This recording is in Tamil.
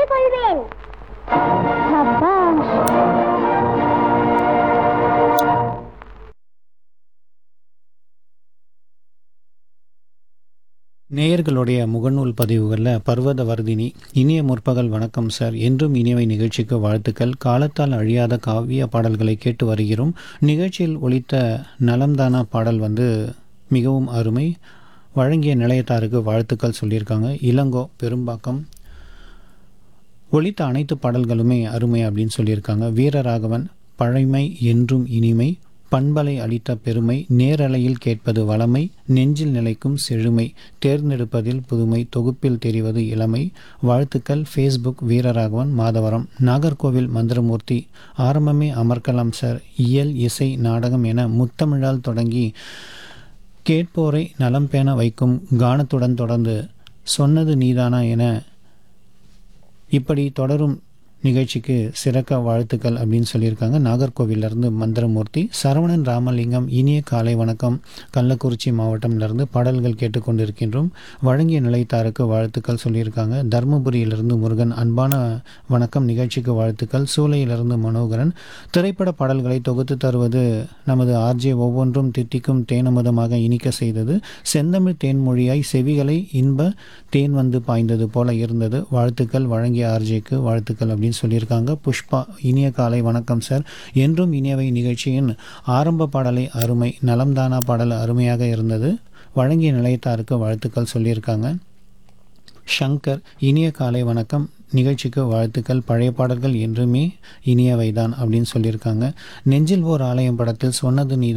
கொள்வேன் சபாஷ் நேயர்களுடைய முகநூல் பதிவுகளில் பர்வத வர்தினி இனிய முற்பகல் வணக்கம் சார் என்றும் இனியவை நிகழ்ச்சிக்கு வாழ்த்துக்கள் காலத்தால் அழியாத காவிய பாடல்களை கேட்டு வருகிறோம் நிகழ்ச்சியில் ஒலித்த நலம்தானா பாடல் வந்து மிகவும் அருமை வழங்கிய நிலையத்தாருக்கு வாழ்த்துக்கள் சொல்லியிருக்காங்க இளங்கோ பெரும்பாக்கம் ஒலித்த அனைத்து பாடல்களுமே அருமை அப்படின்னு சொல்லியிருக்காங்க வீரராகவன் பழைமை என்றும் இனிமை பண்பலை அளித்த பெருமை நேரலையில் கேட்பது வளமை நெஞ்சில் நிலைக்கும் செழுமை தேர்ந்தெடுப்பதில் புதுமை தொகுப்பில் தெரிவது இளமை வாழ்த்துக்கள் ஃபேஸ்புக் வீரராகவன் மாதவரம் நாகர்கோவில் மந்திரமூர்த்தி ஆரம்பமே அமர்க்கலாம் சார் இயல் இசை நாடகம் என முத்தமிழால் தொடங்கி கேட்போரை நலம் பேண வைக்கும் கானத்துடன் தொடர்ந்து சொன்னது நீதானா என இப்படி தொடரும் நிகழ்ச்சிக்கு சிறக்க வாழ்த்துக்கள் அப்படின்னு சொல்லியிருக்காங்க நாகர்கோவிலிருந்து மந்திரமூர்த்தி சரவணன் ராமலிங்கம் இனிய காலை வணக்கம் கள்ளக்குறிச்சி மாவட்டம்லேருந்து பாடல்கள் கேட்டுக்கொண்டிருக்கின்றோம் வழங்கிய நிலைத்தாருக்கு வாழ்த்துக்கள் சொல்லியிருக்காங்க தருமபுரியிலிருந்து முருகன் அன்பான வணக்கம் நிகழ்ச்சிக்கு வாழ்த்துக்கள் சூளையிலிருந்து மனோகரன் திரைப்பட பாடல்களை தொகுத்து தருவது நமது ஆர்ஜே ஒவ்வொன்றும் தித்திக்கும் தேனமுதமாக இனிக்க செய்தது செந்தமிழ் தேன்மொழியாய் செவிகளை இன்ப தேன் வந்து பாய்ந்தது போல இருந்தது வாழ்த்துக்கள் வழங்கிய ஆர்ஜேக்கு வாழ்த்துக்கள் அப்படின்னு சொல்லியிருக்காங்க புஷ்பா இனிய காலை வணக்கம் சார் என்றும் இனியவை நிகழ்ச்சியின் ஆரம்ப பாடலை அருமை நலம்தானா பாடல் அருமையாக இருந்தது வழங்கிய நிலையத்தாருக்கு வாழ்த்துக்கள் சொல்லியிருக்காங்க ஷங்கர் இனிய காலை வணக்கம் நிகழ்ச்சிக்கு வாழ்த்துக்கள் பழைய பாடல்கள் என்றுமே இனியவைதான் அப்படின்னு சொல்லியிருக்காங்க நெஞ்சில் ஓர் ஆலயம் படத்தில் சொன்னது நீதான்